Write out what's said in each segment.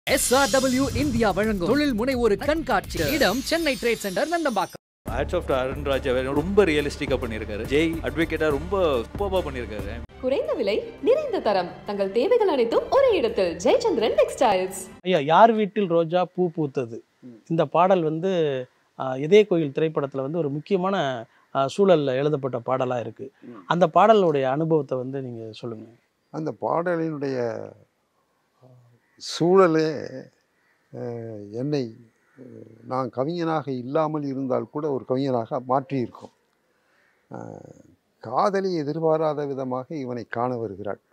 SRW India வழங்கும் தொழில் முனைவோர் கண்காட்சி இடம் Chennai trade centre Nandambakkam hats off Arun Raja ரொம்ப ரியலிஸ்டிக்காக பண்ணியிருக்காரு ஜெய் அட்வொகேட்டாக ரொம்ப சூப்பராக பண்ணியிருக்காரு குறைந்த விலை நிறைந்த தரம் தங்கள் தேவைகள் அனைத்தும் ஒரே இடத்தில் ஜெயச்சந்திரன் டெக்ஸ்டைல்ஸ் ஐயா யார் வீட்டில் ரோஜா பூ பூத்தது இந்த பாடல் வந்து ஆஹ், இதய கோயில் திரைப்படத்தில் வந்து ஒரு முக்கியமான ஆஹ், சூழல்ல எழுதப்பட்ட பாடலாக இருக்குது அந்த பாடலுடைய அனுபவத்தை வந்து நீங்கள் சொல்லுங்கள் அந்த பாடலினுடைய சூழலே அஹ், என்னை அஹ், நான் கவிஞனாக இல்லாமல் இருந்தால் கூட ஒரு கவிஞனாக மாற்றியிருக்கும் அஹ், காதலி எதிர்பாராத விதமாக இவனை காண வருகிறாள்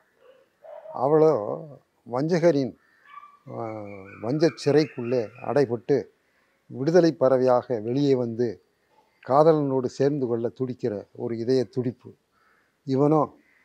அவளோ வஞ்சகரின் அஹ், வஞ்சச் சிறைக்குள்ளே அடைபட்டு விடுதலை பறவையாக வெளியே வந்து காதலனோடு சேர்ந்து கொள்ள துடிக்கிற ஒரு இதய துடிப்பு இவனோ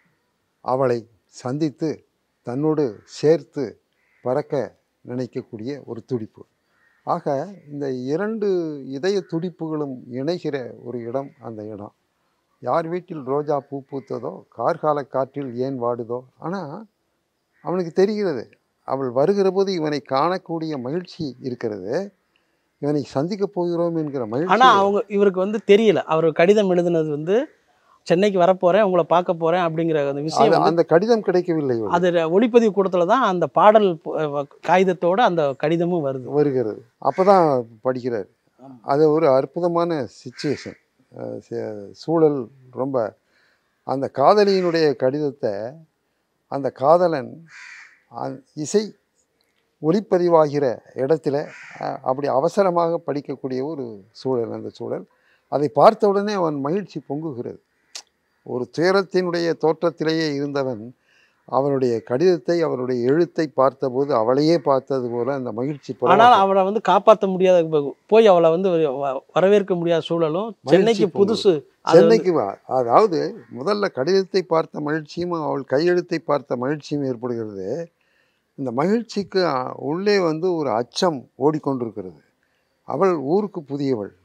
அவளை சந்தித்து தன்னோடு சேர்த்து பறக்க நினைக்கக்கூடிய ஒரு துடிப்பு ஆக இந்த இரண்டு இதய துடிப்புகளும் இணைகிற ஒரு இடம் அந்த இடம் யார் வீட்டில் ரோஜா பூ பூத்ததோ கார்கால காற்றில் ஏன் வாடுதோ ஆனால் அவனுக்கு தெரிகிறது அவள் வருகிற போது இவனை காணக்கூடிய மகிழ்ச்சி இருக்கிறது இவனை சந்திக்கப் போகிறோம் என்கிற மகிழ்ச்சி ஆனால் அவங்க இவருக்கு வந்து தெரியல அவர் கடிதம் எழுதுனது வந்து சென்னைக்கு வரப்போகிறேன் உங்களை பார்க்க போகிறேன் அப்படிங்கிற அந்த விஷயம் அது- வந்து அந்த கடிதம் கிடைக்கவில்லை இவளுக்கு. அது ஒளிப்பதிவு கூடத்தில் தான் அந்த பாடல் ப- காகிதத்தோட அந்த கடிதமும் வருது வருகிறது அப்போ தான் படிக்கிறார் அது ஒரு அற்புதமான சுச்சுவேஷன் சூழல் ரொம்ப அந்த காதலியினுடைய கடிதத்தை அந்த காதலன் அ- இசை ஒளிப்பதிவாகிற இடத்துல அஹ், அப்படி அவசரமாக படிக்கக்கூடிய ஒரு சூழல் அந்த சூழல் அதை பார்த்த உடனே அவன் மகிழ்ச்சி பொங்குகிறது ஒரு துயரத்தினுடைய தோற்றத்திலேயே இருந்தவன் அவனுடைய கடிதத்தை அவருடைய எழுத்தை பார்த்தபோது அவளையே பார்த்தது போல அந்த மகிழ்ச்சி ஆனால் புலமாக- அவளை வந்து காப்பாற்ற முடியாத ப- போய் அவளை வந்து வ- வரவேற்க முடியாத சூழலும் சென்னைக்கு பொங்குது. புதுசு அது வந்து- சென்னைக்கு வா அதாவது முதல்ல கடிதத்தை பார்த்த மகிழ்ச்சியும் அவள் கையெழுத்தை பார்த்த மகிழ்ச்சியும் ஏற்படுகிறது இந்த மகிழ்ச்சிக்கு அ, உள்ளே வந்து ஒரு அச்சம் ஓடிக்கொண்டிருக்கிறது அவள் ஊருக்கு புதியவள்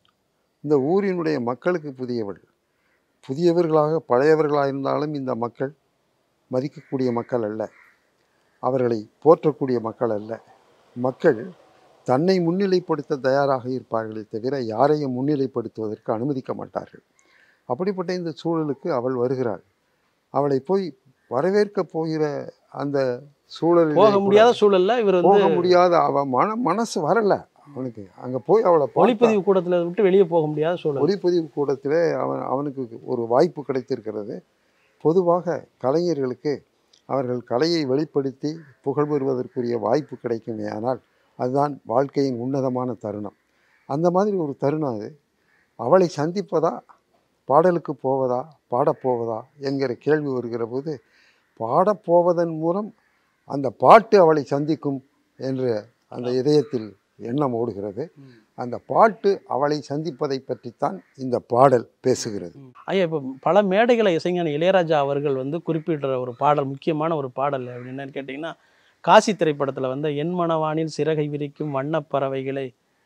இந்த ஊரினுடைய மக்களுக்கு புதியவள் புதியவர்களாக பழையவர்களாக இருந்தாலும் இந்த மக்கள் மதிக்கக்கூடிய மக்கள் அல்ல அவர்களை போற்றக்கூடிய மக்கள் அல்ல மக்கள் தன்னை முன்னிலைப்படுத்த தயாராக இருப்பார்களே தவிர யாரையும் முன்னிலைப்படுத்துவதற்கு அனுமதிக்க மாட்டார்கள் அப்படிப்பட்ட இந்த சூழலுக்கு அவள் வருகிறாள் அவளை போய் வரவேற்க போகிற அந்த சூழலில் போக முடியாத சூழல்ல இவர் வந்து போக முடியாத அவ மன மனசு வரல அவனுக்கு அங்க போய் அவளை பார்த்தா- ஒளிப்பதிவு கூடத்துல விட்டு வெளியே போக முடியாத சூழல் ஒளிப்பதிவு கூடத்திலே அவன் அவனுக்கு ஒரு வாய்ப்பு கிடைத்திருக்கிறது பொதுவாக கலைஞர்களுக்கு அவர்கள் கலையை வெளிப்படுத்தி புகழ் பெறுவதற்குரிய வாய்ப்பு கிடைக்குமே ஆனால் அதுதான் வாழ்க்கையின் உன்னதமான தருணம் அந்த மாதிரி ஒரு தருணம் அது அவளை சந்திப்பதா பாடலுக்கு போவதா பாடப்போவதா என்கிற கேள்வி வருகிற போது பாடப்போவதன் மூலம் அந்த பாட்டு அவளை சந்திக்கும் என்ற அந்த இதயத்தில் எண்ணம் ஓடுகிறது அந்த பாட்டு அவளை சந்திப்பதை பற்றித்தான் இந்த பாடல் பேசுகிறது ஐயா இப்போ பல மேடைகளை இசைஞானி இளையராஜா அவர்கள் வந்து குறிப்பிடுற ஒரு பாடல் முக்கியமான ஒரு பாடல் அப்படின்னு என்னன்னு கேட்டிங்கன்னா காசி திரைப்படத்தில் வந்து என் மனவானில் சிறகை விரிக்கும் வண்ணப் பறவைகளை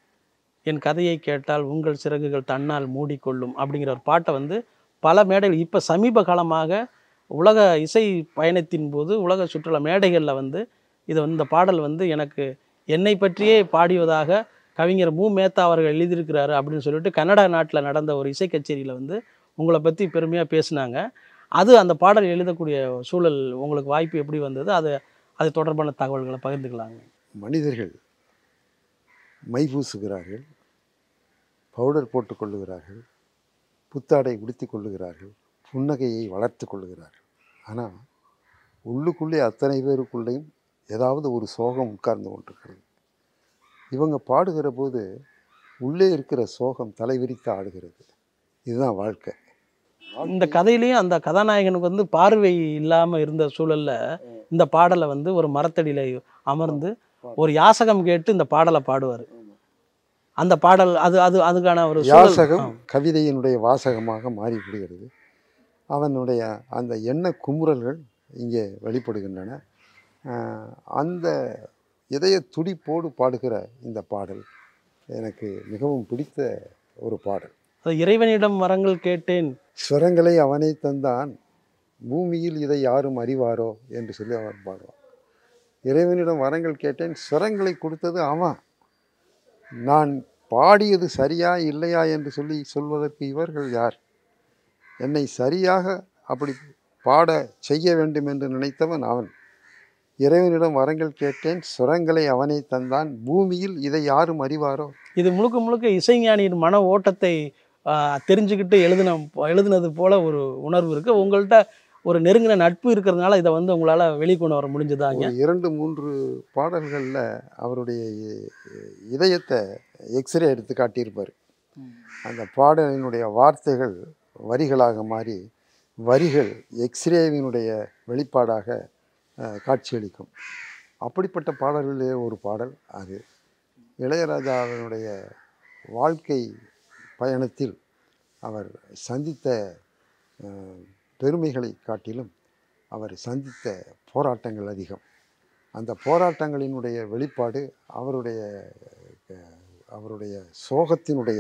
என் கதையை கேட்டால் உங்கள் சிறகுகள் தன்னால் மூடிக்கொள்ளும் அப்படிங்கிற ஒரு பாட்டை வந்து பல மேடைகள் இப்போ சமீப காலமாக உலக இசை பயணத்தின் போது உலக சுற்றுலா மேடைகளில் வந்து இதை வந்து இந்த பாடல் வந்து எனக்கு என்னை பற்றியே பாடியதாக கவிஞர் மு மேத்தா அவர்கள் எழுதியிருக்கிறாரு அப்படின்னு சொல்லிட்டு கனடா நாட்டில் நடந்த ஒரு இசை கச்சேரியில் வந்து உங்களை பற்றி பெருமையாக பேசினாங்க அது அந்த பாடல் எழுதக்கூடிய சூழல் உங்களுக்கு வாய்ப்பு எப்படி வந்தது அது அது தொடர்பான தகவல்களை பகிர்ந்துக்கலாங்க மனிதர்கள் மை பூசுகிறார்கள் பவுடர் போட்டுக் கொள்ளுகிறார்கள் புத்தாடை உடுத்திக் கொள்ளுகிறார்கள் புன்னகையை வளர்த்து கொள்ளுகிறார்கள் ஆனால் உள்ளுக்குள்ளே அத்தனை பேருக்குள்ளேயும் ஏதாவது ஒரு சோகம் உட்கார்ந்து கொண்டிருக்கிறது இவங்க பாடுகிற போது உள்ளே இருக்கிற சோகம் தலைவிரித்து ஆடுகிறது இதுதான் வாழ்க்கை இந்த கதையிலையும் அந்த கதாநாயகனுக்கு வந்து பார்வை இல்லாமல் இருந்த சூழல்ல இந்த பாடலை வந்து ஒரு மரத்தடியில் அமர்ந்து ஒரு யாசகம் கேட்டு இந்த பாடலை பாடுவார் அந்த பாடல் அது அது அதுக்கான ஒரு சூழல் யாசகம் கவிதையினுடைய வாசகமாக மாறிவிடுகிறது அவனுடைய அந்த எண்ண குமுறல்கள் இங்கே வெளிப்படுகின்றன ஆஹ் அந்த இதய துடிப்போடு பாடுகிற இந்த பாடல் எனக்கு மிகவும் பிடித்த ஒரு பாடல் அது இறைவனிடம் வரங்கள் கேட்டேன் ஸ்வரங்களை அவனே தந்தான் பூமியில் இதை யாரும் அறிவாரோ என்று சொல்லி அவன் பாடுவான் இறைவனிடம் வரங்கள் கேட்டேன் ஸ்வரங்களை கொடுத்தது அவன் நான் பாடியது சரியா இல்லையா என்று சொல்லி சொல்வதற்கு இவர்கள் யார் என்னை சரியாக அப்படி பாட செய்ய வேண்டும் என்று நினைத்தவன் அவன் இறைவனிடம் வரங்கள் கேட்டேன் சுரங்களை அவனே தந்தான் பூமியில் இதை யாரும் அறிவாரோ இது முழுக்க முழுக்க இசைஞானியின் மன ஓட்டத்தை ஆஹ், தெரிஞ்சுக்கிட்டு எழுதின எழுதினது போல ஒரு உணர்வு இருக்கு உங்கள்கிட்ட ஒரு நெருங்கின நட்பு இருக்கிறதுனால இதை வந்து உங்களால வெளிக்கொண்டு வர முடிஞ்சதாங்க ஒரு இரண்டு மூன்று பாடல்களில் அவருடைய இ- இதயத்தை எக்ஸ்ரே எடுத்து காட்டியிருப்பார் அந்த பாடலினுடைய வார்த்தைகள் வரிகளாக மாறி வரிகள் எக்ஸ்ரேவினுடைய வெளிப்பாடாக அஹ், காட்சியளிக்கும் அப்படிப்பட்ட பாடல்களிலே ஒரு பாடல் அது இளையராஜாவினுடைய வாழ்க்கை பயணத்தில் அவர் சந்தித்த அஹ், பெருமைகளை காட்டிலும் அவர் சந்தித்த போராட்டங்கள் அதிகம் அந்த போராட்டங்களினுடைய வெளிப்பாடு அவருடைய அஹ், அவருடைய சோகத்தினுடைய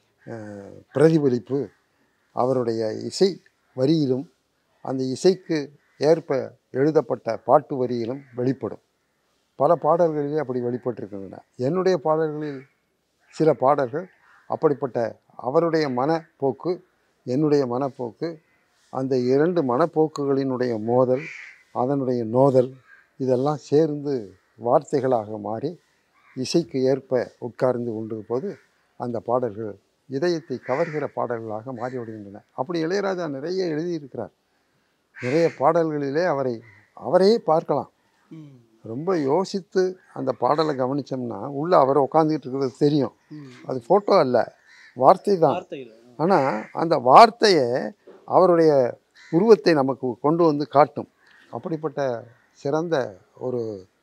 அஹ், பிரதிபலிப்பு அவருடைய இசை வரியிலும் அந்த இசைக்கு ஏற்ப எழுதப்பட்ட பாட்டு வரியிலும் வெளிப்படும் பல பாடல்களிலே அப்படி வெளிப்பட்டிருக்கின்றன என்னுடைய பாடல்களில் சில பாடல்கள் அப்படிப்பட்ட அவருடைய மனப்போக்கு என்னுடைய மனப்போக்கு அந்த இரண்டு மனப்போக்குகளினுடைய மோதல் அதனுடைய நோதல் இதெல்லாம் சேர்ந்து வார்த்தைகளாக மாறி இசைக்கு ஏற்ப உட்கார்ந்து கொண்டு போது அந்த பாடல்கள் இதயத்தை கவர்கிற பாடல்களாக மாறிவிடுகின்றன அப்படி இளையராஜா நிறைய எழுதியிருக்கிறார் நிறைய பாடல்களிலே அவரை அவரையே பார்க்கலாம் ரொம்ப யோசித்து அந்த பாடலை கவனிச்சோம்னா உள்ளே அவர் உட்காந்துக்கிட்டு இருக்கிறது தெரியும் அது ஃபோட்டோ அல்ல வார்த்தை தான் வார்த்தைகள் ஆனால் அந்த வார்த்தையை அவருடைய உருவத்தை நமக்கு கொண்டு வந்து காட்டும் அப்படிப்பட்ட சிறந்த ஒரு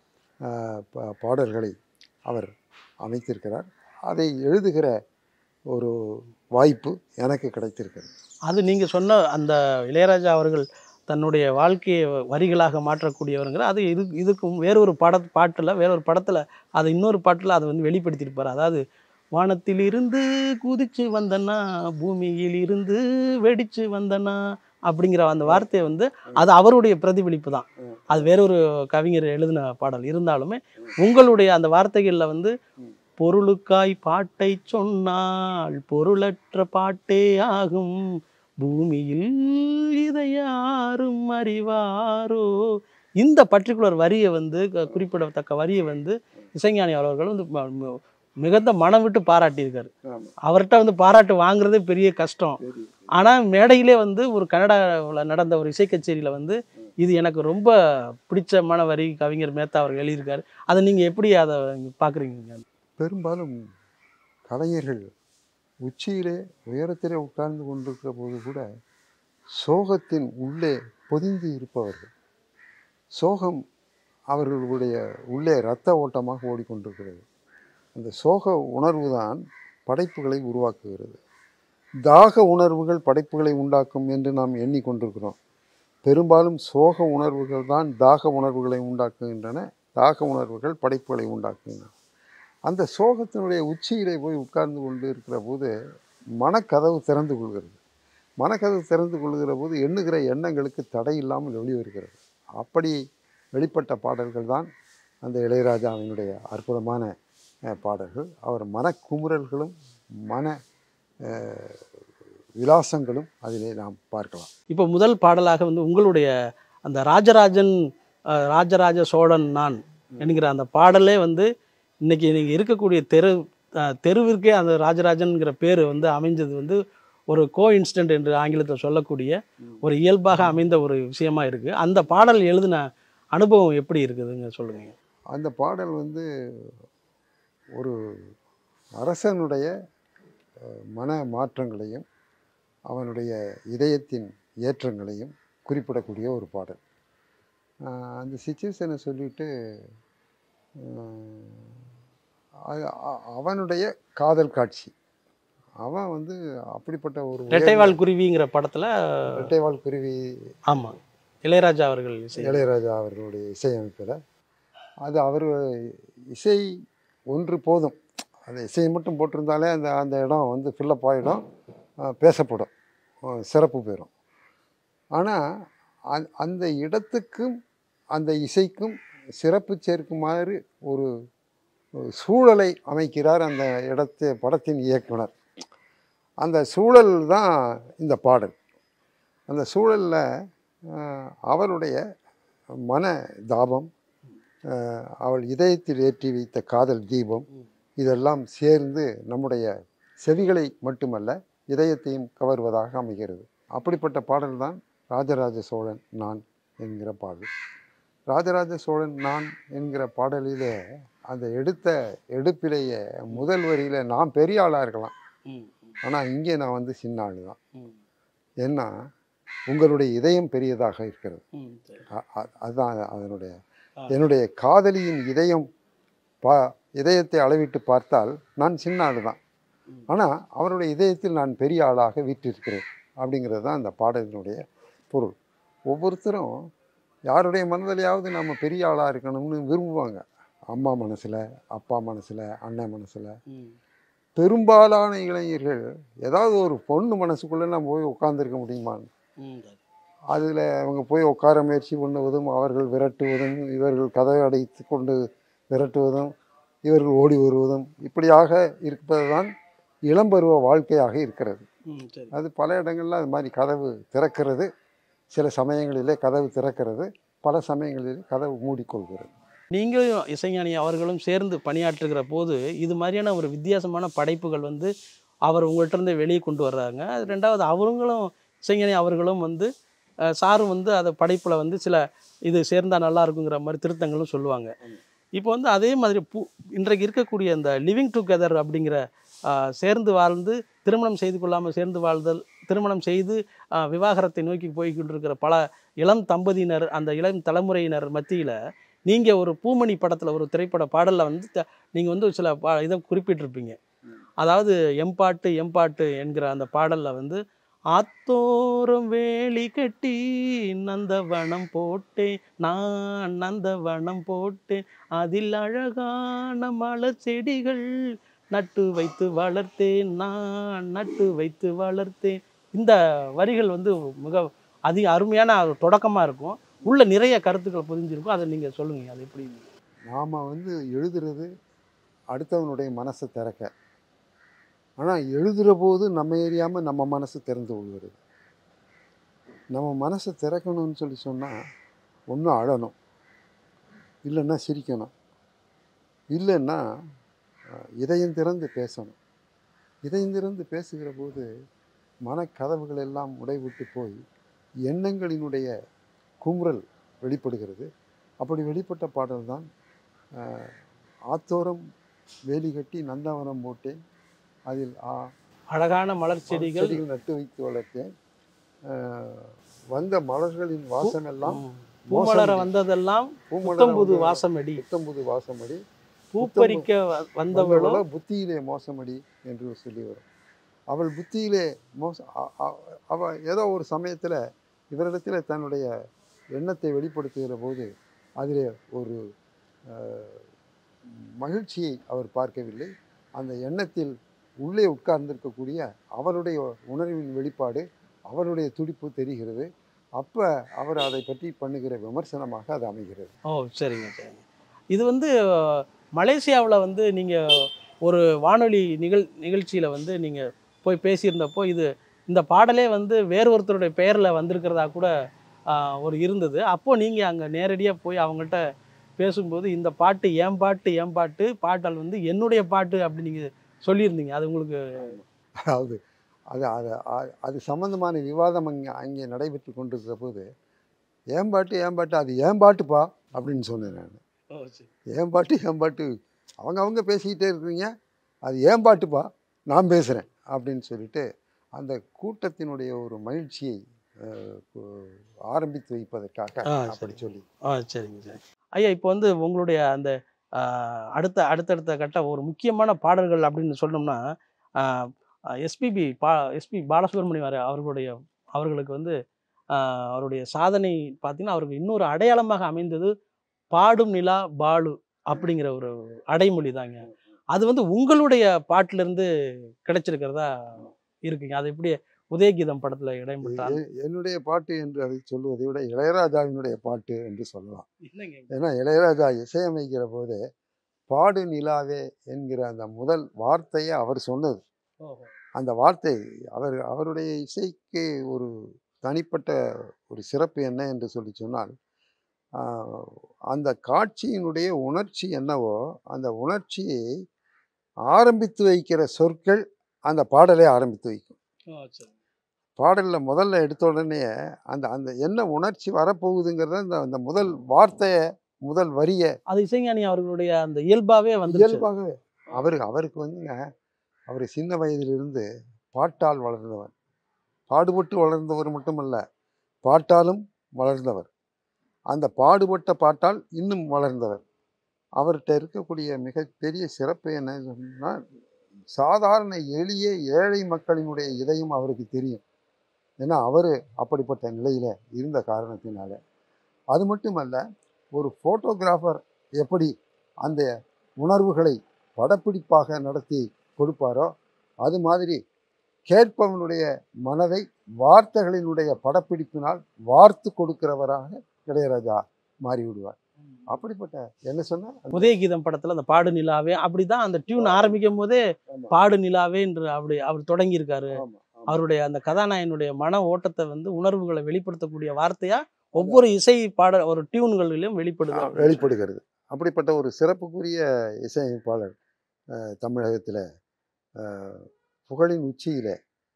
ஆஹ், பா- பாடல்களை அவர் அமைத்திருக்கிறார் அதை எழுதுகிற ஒரு வாய்ப்பு எனக்கு கிடைத்திருக்கிறது அது நீங்கள் சொன்ன அந்த இளையராஜா அவர்கள் தன்னுடைய வாழ்க்கையை வரிகளாக மாற்றக்கூடியவருங்கிற அது இது இதுக்கும் வேறொரு பட பாட்டில் வேறொரு படத்தில் அதை இன்னொரு பாட்டில் அதை வந்து வெளிப்படுத்தியிருப்பார் அதாவது வானத்தில் இருந்து குதிச்சு வந்தனா பூமியில் இருந்து வெடிச்சு வந்தனா அப்படிங்கிற அந்த வார்த்தையை வந்து அது அவருடைய பிரதிபலிப்பு தான் அது வேறொரு கவிஞர் எழுதின பாடல் இருந்தாலுமே உங்களுடைய அந்த வார்த்தைகளில் வந்து பொருளுக்காய் பாட்டை சொன்னால் பொருளற்ற பாட்டே ஆகும் பூமியில் இதை யாரும் அறிவாரோ இந்த பர்டிகுலர் வரியை வந்து க- குறிப்பிடத்தக்க வரியை வந்து இசைஞானி அவர்கள் வந்து ம- ம- மிகுந்த மனம் விட்டு பாராட்டியிருக்காரு அவர்கிட்ட வந்து பாராட்டு வாங்குறதே பெரிய கஷ்டம் ஆனால் மேடையிலே வந்து ஒரு கன்னடாவில் நடந்த ஒரு இசை கச்சேரியில் வந்து இது எனக்கு ரொம்ப பிடிச்சமான வரி கவிஞர் மேத்தா அவர் எழுதியிருக்காரு அதை நீங்கள் எப்படி அதை பார்க்குறீங்க பெரும்பாலும் கலைஞர்கள் உச்சியிலே உயரத்திலே உட்கார்ந்து கொண்டிருக்கிற போது கூட சோகத்தின் உள்ளே பொதிந்து இருப்பவர்கள் சோகம் அவர்களுடைய உள்ளே இரத்த ஓட்டமாக ஓடிக்கொண்டிருக்கிறது அந்த சோக உணர்வு தான் படைப்புகளை உருவாக்குகிறது தாக உணர்வுகள் படைப்புகளை உண்டாக்கும் என்று நாம் எண்ணிக்கொண்டிருக்கிறோம் பெரும்பாலும் சோக உணர்வுகள் தான் தாக உணர்வுகளை உண்டாக்குகின்றன தாக உணர்வுகள் படைப்புகளை உண்டாக்குகின்றன அந்த சோகத்தினுடைய உச்சியிலே போய் உட்கார்ந்து கொண்டு இருக்கிற போது மனக்கதவு திறந்து கொள்கிறது மனக்கதவு திறந்து கொள்கிற போது எண்ணுகிற எண்ணங்களுக்கு தடை இல்லாமல் வெளிவருகிறது அப்படி வெளிப்பட்ட பாடல்கள் தான் அந்த இளையராஜாவினுடைய அற்புதமான அஹ், பாடல்கள் அவர் மனக்குமுறல்களும் மன அஹ், விலாசங்களும் அதிலே நாம் பார்க்கலாம் இப்போ முதல் பாடலாக வந்து உங்களுடைய அந்த ராஜராஜன் அஹ், ராஜராஜ சோழன் நான் என்கிற அந்த பாடலே வந்து இன்னைக்கு நீங்கள் இருக்கக்கூடிய தெரு அஹ், தெருவிற்கே அந்த ராஜராஜன்கிற பேர் வந்து அமைஞ்சது வந்து ஒரு கோ இன்சிடென்ட் என்று ஆங்கிலத்தில் சொல்லக்கூடிய ஒரு இயல்பாக அமைந்த ஒரு விஷயமா இருக்கு அந்த பாடல் எழுதின அனுபவம் எப்படி இருக்குதுங்க சொல்லுங்க அந்த பாடல் வந்து ஒரு அரசனுடைய அஹ், மன மாற்றங்களையும் அவனுடைய இதயத்தின் ஏற்றங்களையும் குறிப்பிடக்கூடிய ஒரு பாடல் அஹ், அந்த சுச்சுவேஷனை சொல்லிட்டு அஹ், அ- அ- அவனுடைய காதல் காட்சி அவன் வந்து அப்படிப்பட்ட ஒரு உயர்ந்த- ரெட்டைவால் குருவிங்கிற படத்தில் ரெட்டைவால் குருவி ஆமாம் இளையராஜா அவர்கள் இசை இளையராஜா அவர்களுடைய இசையமைப்பில் அது அவர் இசை ஒன்று போதும் அந்த இசையை மட்டும் போட்டிருந்தாலே அந்த அந்த இடம் வந்து ஃபில்லப் ஆகிடும் அஹ் பேசப்படும் அஹ் சிறப்பு பெறும் ஆனால் அந் அந்த இடத்துக்கும் அந்த இசைக்கும் சிறப்பு சேர்க்குமாறு ஒரு ஒரு சூழலை அமைக்கிறார் அந்த இடத்து படத்தின் இயக்குனர் அந்த சூழல் தான் இந்த பாடல் அந்த சூழலில் அவளுடைய மன தாபம் அஹ், அவள் இதயத்தில் ஏற்றி வைத்த காதல் தீபம் இதெல்லாம் சேர்ந்து நம்முடைய செவிகளை மட்டுமல்ல இதயத்தையும் கவர்வதாக அமைகிறது அப்படிப்பட்ட பாடல்தான் ராஜராஜ சோழன் நான் என்கிற பாடல் ராஜராஜ சோழன் நான் என்கிற பாடலிலே அந்த எடுத்த எடுப்பிலேயே முதல் வரியில நான் பெரிய ஆளாக இருக்கலாம் ம், ஆனால் இங்கே நான் வந்து சின்ன ஆள் தான் ம், ஏன்னா உங்களுடைய இதயம் பெரியதாக இருக்கிறது ம், சரி. அ- அ- அதுதான் அதனுடைய ஆ. என்னுடைய காதலியின் இதயம் பா இதயத்தை அளவிட்டு பார்த்தால் நான் சின்ன ஆள் தான் ம். ஆனால் அவருடைய இதயத்தில் நான் பெரிய ஆளாக வீற்றிருக்கிறேன் அப்படிங்கிறது தான் அந்த பாடலினுடைய பொருள் ஒவ்வொருத்தரும் யாருடைய மனதிலையாவது நம்ம பெரிய ஆளாக இருக்கணும்னு விரும்புவாங்க அம்மா மனசில் அப்பா மனசில் அண்ணன் மனசில் ம், பெரும்பாலான இளைஞர்கள் ஏதாவது ஒரு பொண்ணு மனசுக்குள்ளே நம்ம போய் உட்காந்துருக்க முடியுமான்னு ம், சரி. அதில் அவங்க போய் உட்கார முயற்சி பண்ணுவதும் அவர்கள் விரட்டுவதும் இவர்கள் கதவை அடைத்து கொண்டு விரட்டுவதும் இவர்கள் ஓடி வருவதும் இப்படியாக இருப்பதுதான் இளம்பருவ வாழ்க்கையாக இருக்கிறது ம், சரி. அது பல இடங்கள்ல அது மாதிரி கதவு திறக்கிறது சில சமயங்களிலே கதவு திறக்கிறது பல சமயங்களிலே கதவு மூடிக்கொள்கிறது நீங்களும் இசைஞானி அவர்களும் சேர்ந்து பணியாற்றுகிற போது இது மாதிரியான ஒரு வித்தியாசமான படைப்புகள் வந்து அவர் உங்கள்கிட்ட இருந்து வெளியே கொண்டு வர்றாங்க அது ரெண்டாவது அவங்களும் இசைஞானி அவர்களும் வந்து அஹ், சாரும் வந்து அதை படைப்பில் வந்து சில இது சேர்ந்தா நல்லா இருக்குங்கிற மாதிரி திருத்தங்களும் சொல்லுவாங்க இப்போ வந்து அதே மாதிரி பூ இன்றைக்கு இருக்கக்கூடிய இந்த லிவிங் டுகெதர் அப்படிங்கிற அஹ், சேர்ந்து வாழ்ந்து திருமணம் செய்து கொள்ளாமல் சேர்ந்து வாழ்தல் திருமணம் செய்து அஹ், விவாகரத்தை நோக்கி போய் கொண்டிருக்கிற பல இளம் தம்பதியினர் அந்த இளம் தலைமுறையினர் மத்தியில் நீங்கள் ஒரு பூமணி படத்தில் ஒரு திரைப்பட பாடலில் வந்து த- நீங்கள் வந்து சில பா இதை குறிப்பிட்டிருப்பீங்க அதாவது எம்பாட்டு எம்பாட்டு என்கிற அந்த பாடலில் வந்து ஆத்தோரம் வேலி கட்டி நந்தவனம் போட்டேன் நான் நந்தவனம் போட்டேன் அதில் அழகான மலர் செடிகள் நட்டு வைத்து வளர்த்தேன் நான் நட்டு வைத்து வளர்த்தேன் இந்த வரிகள் வந்து மிக அதிக அருமையான தொடக்கமாக இருக்கும் உள்ள நிறைய கருத்துக்கள் புரிஞ்சிருக்கும் அதை நீங்கள் சொல்லுங்க அது எப்படி நாம் வந்து எழுதுறது அடுத்தவனுடைய மனசை திறக்க ஆனால் எழுதுகிற போது நம்ம எரியாமல் நம்ம மனசு திறந்து கொள்கிறது நம்ம மனசை திறக்கணும்னு சொல்லி சொன்னால் ஒன்று அழணும் இல்லைன்னா சிரிக்கணும் இல்லைன்னா அஹ், இதயம் திறந்து பேசணும் இதயம் திறந்து பேசுகிற போது மனக்கதவுகள் எல்லாம் உடைவிட்டு போய் எண்ணங்களினுடைய குமுறல் வெளிப்படுகிறது அப்படி வெளிப்பட்ட பாடல் தான் அஹ், ஆத்தோரம் வேலி கட்டி நந்தவனம் போட்டேன் அதில் ஆ- அழகான மலர் செடிகள் செடிகள் நட்டு வைத்து வளர்த்தேன் அஹ், வந்த மலர்களின் வாசம் எல்லாம் ம். பூமலர வந்ததெல்லாம் புத்தம் புது வாசமடி புத்தம்புது வாசமடி பூப்பறிக்க வ- வந்தவளோ வந்தவளோ புத்தியிலே மோசமடி என்று சொல்லி வரும் அவள் புத்தியிலே மோச அ- அ- அவ ஏதோ ஒரு சமயத்தில் இவரிடத்தில் தன்னுடைய எண்ணத்தை வெளிப்படுத்துகிற போது அதிலே ஒரு அஹ், மகிழ்ச்சியை அவர் பார்க்கவில்லை அந்த எண்ணத்தில் உள்ளே உட்கார்ந்திருக்கக்கூடிய அவருடைய உணர்வின் வெளிப்பாடு அவருடைய துடிப்பு தெரிகிறது அப்போ அவர் அதை பற்றி பண்ணுகிற விமர்சனமாக அது அமைகிறது ஓ சரிங்க சரிங்க இது வந்து மலேசியாவில் வந்து நீங்கள் ஒரு வானொலி நிகழ் நிகழ்ச்சியில் வந்து நீங்கள் போய் பேசியிருந்தப்போ இது இந்த பாடலே வந்து வேறு ஒருத்தருடைய பெயரில் வந்திருக்கிறதா கூட ஆஹ், ஒரு இருந்தது அப்போது நீங்கள் அங்கே நேரடியாக போய் அவங்கள்ட்ட பேசும்போது இந்த பாட்டு என் பாட்டு என் பாட்டு பாடல் வந்து என்னுடைய பாட்டு அப்படி நீங்கள் சொல்லியிருந்தீங்க அது உங்களுக்கு அதாவது அது அது அ- அது சம்பந்தமான விவாதம் அங்கே அங்கே நடைபெற்று கொண்டிருக்கிற போது ஏன் பாட்டு ஏன் பாட்டு அது ஏன் பாட்டுப்பா அப்படின்னு சொன்னேன் நான் ஏன் பாட்டு ஏன் பாட்டு அவங்க அவங்க பேசிக்கிட்டே இருக்கிறீங்க அது ஏன் பாட்டுப்பா நான் பேசுகிறேன் அப்படின்னு சொல்லிட்டு அந்த கூட்டத்தினுடைய ஒரு மகிழ்ச்சியை அஹ், கு- ஆரம்பித்து வைப்பதற்காக ஆ, அப்படி சரி. சொல்லி ஆ சரிங்க சரி ஐயா இப்போ வந்து உங்களுடைய அந்த ஆஹ், அடுத்த அடுத்தடுத்த கட்ட ஒரு முக்கியமான பாடல்கள் அப்படின்னு சொன்னோம்னா எஸ்பிபி பா எஸ்பி பாலசுப்ரமணியம் அவர் அவர்களுடைய அவர்களுக்கு வந்து ஆஹ், அவருடைய சாதனை பார்த்தீங்கன்னா அவருக்கு இன்னொரு அடையாளமாக அமைந்தது பாடும் நிலா பாலு அப்படிங்கிற ஒரு அடைமொழி தாங்க அது வந்து உங்களுடைய பாட்டிலிருந்து கிடைச்சிருக்கிறதா இருக்குங்க அது எப்படி உதயகீதம் படத்துல இடம்பெற்றான் எ- என்னுடைய பாட்டு என்று அதை சொல்லுவதை விட இளையராஜாவினுடைய பாட்டு என்று சொல்லலாம் ஏன்னா இளையராஜா இசையமைக்கிற போது பாடு நிலாவே என்கிற அந்த முதல் வார்த்தையை அவர் சொன்னது அந்த வார்த்தை அவர் அவருடைய இசைக்கு ஒரு தனிப்பட்ட ஒரு சிறப்பு என்ன என்று சொல்லி சொன்னால் ஆஹ், அந்த காட்சியினுடைய உணர்ச்சி என்னவோ அந்த உணர்ச்சியை ஆரம்பித்து வைக்கிற சொற்கள் அந்த பாடலை ஆரம்பித்து வைக்கும் பாடலில் முதல்ல எடுத்த உடனே அந்த அந்த என்ன உணர்ச்சி வரப்போகுதுங்கிறத அந்த அந்த முதல் வார்த்தையை முதல் வரியை அது இசைஞானி அவர்களுடைய அந்த இயல்பாவே வந்து இயல்பாகவே அவருக்கு அவருக்கு வந்துங்க அவர் சின்ன வயதிலிருந்து பாட்டால் வளர்ந்தவர் பாடுபட்டு வளர்ந்தவர் மட்டுமல்ல பாட்டாலும் வளர்ந்தவர் அந்த பாடுபட்ட பாட்டால் இன்னும் வளர்ந்தவர் அவர்கிட்ட இருக்கக்கூடிய மிகப்பெரிய சிறப்பு என்ன சொன்னால் சாதாரண எளிய ஏழை மக்களினுடைய இதயம் அவருக்கு தெரியும் ஏன்னா அவர் அப்படிப்பட்ட நிலையில் இருந்த காரணத்தினால அது மட்டுமல்ல ஒரு ஃபோட்டோகிராஃபர் எப்படி அந்த உணர்வுகளை படப்பிடிப்பாக நடத்தி கொடுப்பாரோ அது மாதிரி கேட்பவனுடைய மனதை வார்த்தைகளினுடைய படப்பிடிப்பினால் வார்த்து கொடுக்கிறவராக இளையராஜா மாறிவிடுவார் அப்படிப்பட்ட என்ன சொன்ன உதயகீதம் படத்துல அந்த பாடு நிலாவே அப்படிதான் அந்த டியூன் ஆரம்பிக்கும் போதே ஆமா. பாடு நிலாவே என்று அப்படி அவர் தொடங்கி இருக்காரு ஆமா, ஆமா. அவருடைய அந்த கதாநாயகனுடைய மன ஓட்டத்தை வந்து உணர்வுகளை வெளிப்படுத்தக்கூடிய வார்த்தையா ஒவ்வொரு இசை பாட ஒரு டியூன்களிலும் வெளிப்படுது ஆ, வெளிப்படுகிறது அப்படிப்பட்ட ஒரு சிறப்புக்குரிய இசையமைப்பாளர் அஹ், தமிழகத்தில் அஹ், புகழின் உச்சியில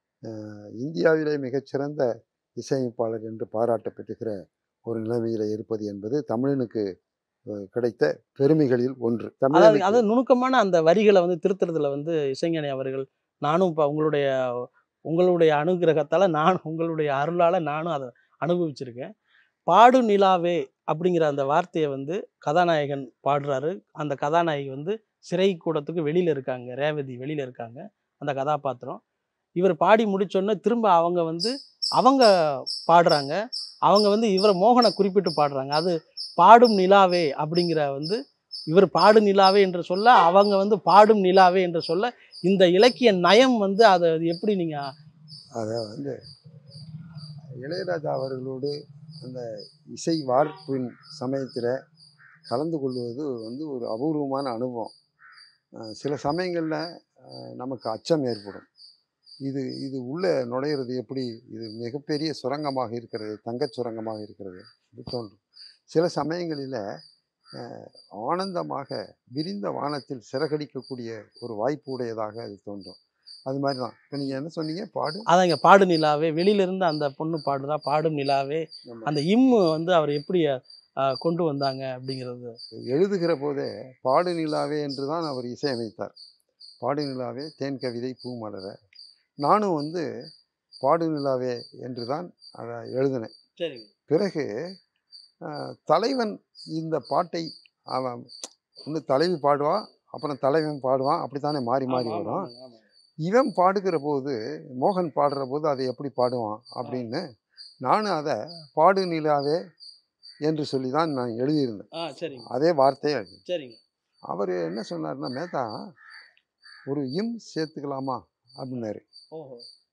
அஹ், இந்தியாவிலே மிகச்சிறந்த இசையமைப்பாளர் என்று பாராட்ட பெற்றுகிற ஒரு நிலைமையில இருப்பது என்பது தமிழனுக்கு அஹ், கிடைத்த பெருமைகளில் ஒன்று அதாவது தமிழனுக்கு அது நுணுக்கமான அந்த வரிகளை வந்து திருத்துறதுல வந்து இசைஞானி அவர்கள் நானும் இப்போ உங்களுடைய உங்களுடைய அனுகிரகத்தால நான் உங்களுடைய அருளால நானும் அதை அனுபவிச்சிருக்கேன் பாடு நிலாவே அப்படிங்கிற அந்த வார்த்தையை வந்து கதாநாயகன் பாடுறாரு அந்த கதாநாயகி வந்து சிறை கூடத்துக்கு வெளியில இருக்காங்க ரேவதி வெளியில இருக்காங்க அந்த கதாபாத்திரம் இவர் பாடி முடிச்சோன்னே திரும்ப அவங்க வந்து அவங்க பாடுறாங்க அவங்க வந்து இவரை மோகனை குறிப்பிட்டு பாடுறாங்க அது பாடும் நிலாவே அப்படிங்கிற வந்து இவர் பாடு நிலாவே என்று சொல்ல அவங்க வந்து பாடும் நிலாவே என்று சொல்ல இந்த இலக்கிய நயம் வந்து அதை அது எப்படி நீங்க அதை வந்து இளையராஜா அவர்களோடு அந்த இசை வார்ப்பின் சமயத்தில் கலந்து கொள்வது வந்து ஒரு அபூர்வமான அனுபவம் அஹ் சில சமயங்களில் நமக்கு அச்சம் ஏற்படும் இது இது உள்ளே நுழையிறது எப்படி இது மிகப்பெரிய சுரங்கமாக இருக்கிறது தங்கச் சுரங்கமாக இருக்கிறது இது தோன்றும் சில சமயங்களில் ஆனந்தமாக விரிந்த வானத்தில் சிறகடிக்கக்கூடிய ஒரு வாய்ப்பு உடையதாக அது தோன்றும் அது மாதிரி தான் இப்போ நீங்கள் என்ன சொன்னீங்க பாடு அதாங்க பாடு நிலாவே வெளியில இருந்து அந்த பொண்ணு பாடுறா பாடும் நிலாவே நம்ம அந்த இம்மு வந்து அவர் எப்படி அஹ், கொண்டு வந்தாங்க அப்படிங்கிறது எழுதுகிற போதே பாடு நிலாவே என்று தான் அவர் இசையமைத்தார் பாடு நிலாவே தேன் கவிதை பூ மலர நானும் வந்து பாடு நிலாவே என்று தான் அதை எழுதினேன் சரிங்க பிறகு அஹ், தலைவன் இந்த பாட்டை அவன் ஒன்று தலைவி பாடுவான் அப்புறம் தலைவன் பாடுவான் அப்படித்தானே மாறி மாறி வரும் இவன் பாடுகிற போது மோகன் பாடுற போது அதை எப்படி பாடுவான் அப்படின்னு நானும் அதை பாடு நிலாவே என்று சொல்லி தான் நான் எழுதியிருந்தேன் ஆ சரிங்க அதே வார்த்தையை எழுதி சரிங்க அவர் என்ன சொன்னார்னா மேத்தா ஒரு இம் சேர்த்துக்கலாமா அப்படின்னாரு ஓஹோ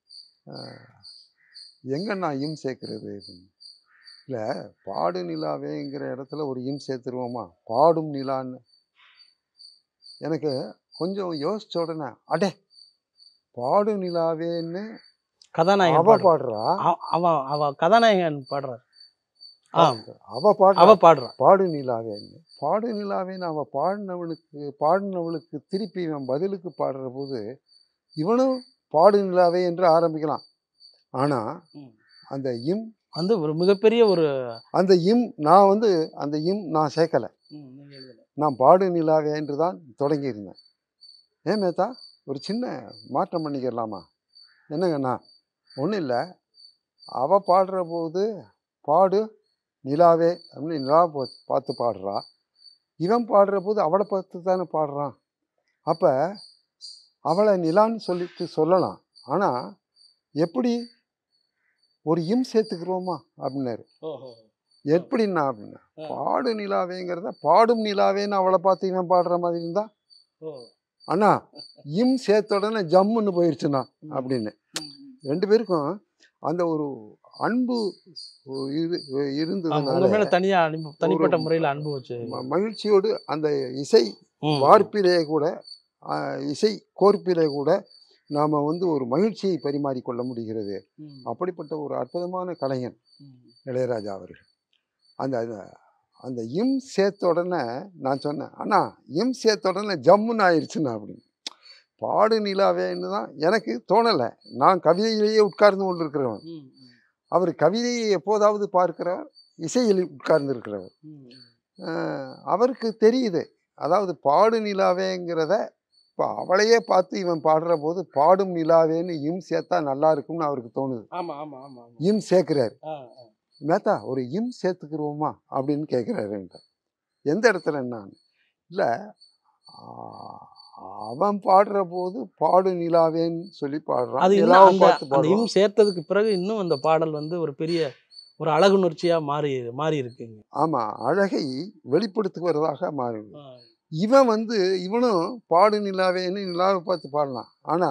எங்கண்ணா இம் சேர்க்கறது அப்படின்னு இல்லை பாடு நிலாவேங்கிற இடத்துல ஒரு இம் சேர்த்துருவோமா பாடும் நிலான்னு எனக்கு கொஞ்சம் யோசிச்ச உடனே அடே பாடு நிலாவேன்னு கதாநாயகன் அவ பாடுறா. பாடுறா அவ- அவ அவ கதாநாயகன் பாடுறார் ஆ அவ பாடுறா அவ பாடுறா பாடு நிலாவேன்னு பாடு நிலாவேன்னு அவ பாடினவனுக்கு பாடினவளுக்கு திருப்பி இவன் பதிலுக்கு பாடுற போது இவனும் பாடு நிலாவே என்று ஆரம்பிக்கலாம் ஆனா ம். அந்த இம் வந்து ஒரு மிகப்பெரிய ஒரு அந்த இம் நான் வந்து அந்த இம் நான் சேர்க்கல ம், நீங்க எழுதல. நான் பாடு நிலாவே என்று தான் தொடங்கியிருந்தேன் ஏன் மேத்தா ஒரு சின்ன மாற்றம் பண்ணிக்கிறலாமா என்னங்கண்ணா ஒன்றும் இல்லை அவ பாடுற போது பாடு நிலாவே அப்படின்னு நிலா பா- பார்த்து பாடுறா இவன் பாடுற போது அவளை பார்த்து தானே பாடுறான் அப்போ அவளை நிலான்னு சொல்லிட்டு சொல்லலாம் ஆனால் எப்படி ஒரு இம் சேர்த்துக்கிறோமா அப்படின்னாரு ஓஹோ எப்படின்னா அப்படின்னா ஆ. பாடு நிலாவேங்கிறத பாடும் நிலாவேன்னு அவளை பார்த்து இவன் பாடுற மாதிரி இருந்தா ஓ அண்ணா இம் சேர்த்த உடனே ஜம்முன்னு போயிடுச்சுண்ணா அப்படின்னு ம், ம். ரெண்டு பேருக்கும் அந்த ஒரு அன்பு இரு ஆமா, உங்க இருந்ததுனால மேல தனியா அன்பு தனிப்பட்ட ஒரு- முறையில் அன்பு வச்சு ம- மகிழ்ச்சியோடு அந்த இசை ம். வார்ப்பிலே கூட ஆஹ், இசை கோர்ப்பிலே கூட நாம் வந்து ஒரு மகிழ்ச்சியை பரிமாறிக்கொள்ள முடிகிறது ம். அப்படிப்பட்ட ஒரு அற்புதமான கலைஞன் ம். இளையராஜா அவர்கள் அந்த அந்த- அந்த இம் சேர்த்த உடனே நான் சொன்னேன் அண்ணா இம் சேர்த்த உடனே ஜம்முன்னு ஆயிடுச்சுண்ணா அப்படின்னு பாடு நிலாவேன்னு தான் எனக்கு தோணலை நான் கவிதையிலேயே உட்கார்ந்து கொண்டு இருக்கிறவன் ம். ம். அவர் கவிதையை எப்போதாவது பார்க்கிறவர் இசையில் உட்கார்ந்து இருக்கிறவர் ம். ஆஹ் அவருக்கு தெரியுது அதாவது பாடு நிலாவேங்கிறத இப்போ அவளையே பார்த்து இவன் பாடுற போது பாடும் நிலாவேன்னு இம் சேர்த்தா நல்லா இருக்கும்னு அவருக்கு தோணுது ஆமா ஆமா ஆமா ஆமா இம் சேர்க்கிறாரு ஆ, ஆ. மேத்தா ஒரு இம் சேர்த்துக்கிறோமா அப்படின்னு கேட்குறாரு என்கிட்ட. எந்த இடத்துல நான் இல்லை அவன் பாடுற போது பாடு நிலாவேன்னு சொல்லி பாடுறான் அது இன்னும் நிலாவை அந்த பார்த்து அந்த பாடுவான் இம் சேர்த்ததுக்கு பிறகு இன்னும் அந்த பாடல் வந்து ஒரு பெரிய ஒரு அழகுணர்ச்சியா மாறி மாறி இருக்குங்க ஆமா அழகை வெளிப்படுத்துவதாக மாறி இவன் வந்து இவனும் பாடு நிலாவேன்னு நிலாவை பார்த்து பாடலாம் ஆனா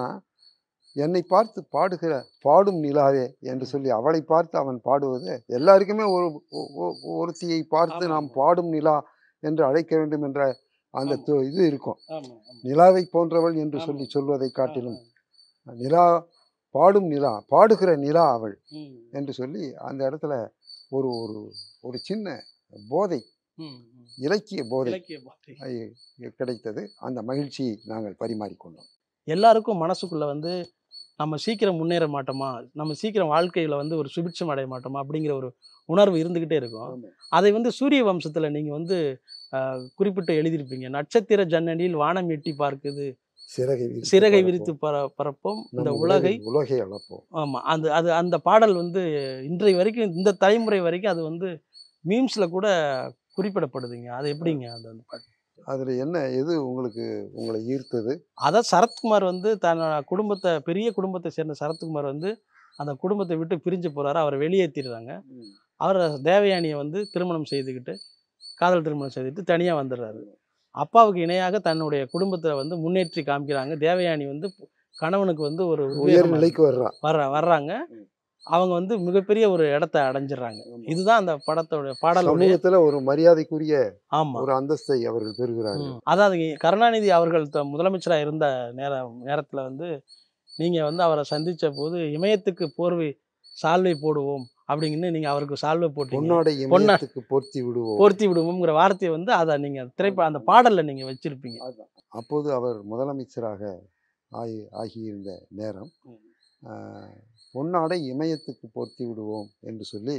என்னை பார்த்து பாடுகிற பாடும் நிலாவே என்று சொல்லி அவளை பார்த்து அவன் பாடுவது எல்லாருக்குமே ஒரு ஒ- ஒ- ஒருத்தியை பார்த்து ஆமா, நாம் ஆமா. பாடும் நிலா என்று அழைக்க வேண்டும் என்ற அந்த ஆமா. து- இது இருக்கும் ஆமா ஆமா நிலாவை போன்றவள் என்று ஆமா. சொல்லி சொல்வதை காட்டிலும் ஆ, நிலா பாடும் நிலா பாடுகிற நிலா அவள் ம், என்று சொல்லி அந்த இடத்துல ஒரு ஒரு ஒரு சின்ன போதை ம், ம். இலக்கிய போதை இலக்கிய பாதை. ஐ- கிடைத்தது அந்த மகிழ்ச்சியை நாங்கள் பரிமாறிக்கொண்டோம் எல்லாருக்கும் மனசுக்குள்ள வந்து நம்ம சீக்கிரம் முன்னேற மாட்டோமா நம்ம சீக்கிரம் வாழ்க்கையில வந்து ஒரு சுபிட்சம் அடைய மாட்டோமா அப்படிங்கிற ஒரு உணர்வு இருந்துகிட்டே இருக்கும் ஆமா. அதை வந்து சூரிய வம்சத்துல நீங்க வந்து ஆஹ், குறிப்பிட்டு எழுதியிருப்பீங்க நட்சத்திர ஜன்னலில் வானம் எட்டி பார்க்குது சிறகை விரித்து சிறகை பறப்போம். விரித்து பர பரப்போம் இந்த நம்ம உலகை உலகை உலகை அளப்போம் ஆமா அந்த அது அந்த பாடல் வந்து இன்றைய வரைக்கும் இந்த தலைமுறை வரைக்கும் அது வந்து மீம்ஸ்ல கூட குறிப்பிடப்படுதுங்க அது எப்படிங்க அது அந்த பாட்டு அதுல என்ன எது உங்களுக்கு உங்களை ஈர்த்தது அதான் சரத்குமார் வந்து தன்னோட குடும்பத்தை பெரிய குடும்பத்தை சேர்ந்த சரத்குமார் வந்து அந்த குடும்பத்தை விட்டு பிரிஞ்சு போறாரு அவரை வெளியேற்றிடுறாங்க அவர் தேவயானியை வந்து திருமணம் செய்துக்கிட்டு காதல் திருமணம் செய்துட்டு தனியாக வந்துடுறாரு அப்பாவுக்கு இணையாக தன்னுடைய குடும்பத்தை வந்து முன்னேற்றி காமிக்கிறாங்க தேவயானி வந்து கணவனுக்கு வந்து ஒரு உயர் உத்வேகமா நிலைக்கு வர்றா வர்ற வர்றாங்க ம். அவங்க வந்து மிகப்பெரிய ஒரு இடத்த அடைஞ்சிடுறாங்க ஆமா. இதுதான் அந்த படத்தோட பாடலுடைய சமூகத்துல ஒரு மரியாதைக்குரிய ஆமா ஒரு அந்தஸ்தை அவர்கள் பெறுகிறார்கள் ம். அதாவது கருணாநிதி அவர்கள் த- முதலமைச்சரா இருந்த நேரம் நேரத்துல வந்து நீங்க வந்து அவரை சந்திச்ச போது இமயத்துக்கு போர்வை சால்வை போடுவோம் அப்படிங்கன்னு நீங்க அவருக்கு சால்வை போட்டீங்க பொன்னாடை பொன்னா- இமயத்துக்கு பொருத்தி விடுவோம் போர்த்தி விடுவோம்ங்கிற வார்த்தையை வந்து அதை நீங்க திரைப்பட அந்த பாடல்ல நீங்க வச்சிருப்பீங்க அப்போது அவர் முதலமைச்சராக ஆகி ஆகியிருந்த நேரம் ம். ஆஹ், பொன்னாடை இமயத்துக்கு பொருத்தி விடுவோம் என்று சொல்லி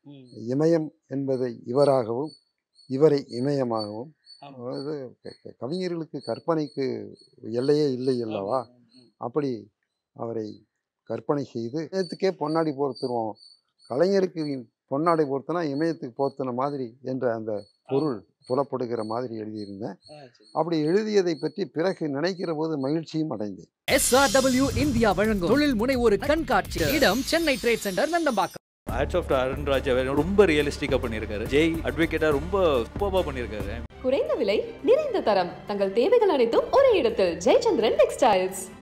இமயம் என்பதை இவராகவும் இவரை இமயமாகவும் ஆமா. அதாவது க- க- கவிஞர்களுக்கு கற்பனைக்கு எல்லையே இல்லை அல்லவா அப்படி அவரை கற்பனை செய்து இமயத்துக்கே பொன்னாடி பொருத்துருவோம் கலைஞருக்கு பொன்னாடை பொருத்தினா இமயத்துக்கு பொருத்தின மாதிரி என்ற அந்த பொருள் புலப்படுகிற மாதிரி எழுதியிருந்தேன் அப்படி எழுதியதை பற்றி பிறகு நினைக்கிற போது மகிழ்ச்சியும் அடைந்தேன் SRW இந்தியா வழங்கும் தொழில் முனைவோரு கண்காட்சி இடம் Chennai trade centre Nandambakkam hats off Arun Raja ரொம்ப ரியலிஸ்டிக்காக பண்ணியிருக்காரு ஜெய் அட்வொகேட்டாக ரொம்ப சூப்பராக பண்ணியிருக்காரு குறைந்த விலை நிறைந்த தரம் தங்கள் தேவைகள் அனைத்தும் ஒரே இடத்தில் ஜெயச்சந்திரன் டெக்ஸ்டைல்ஸ்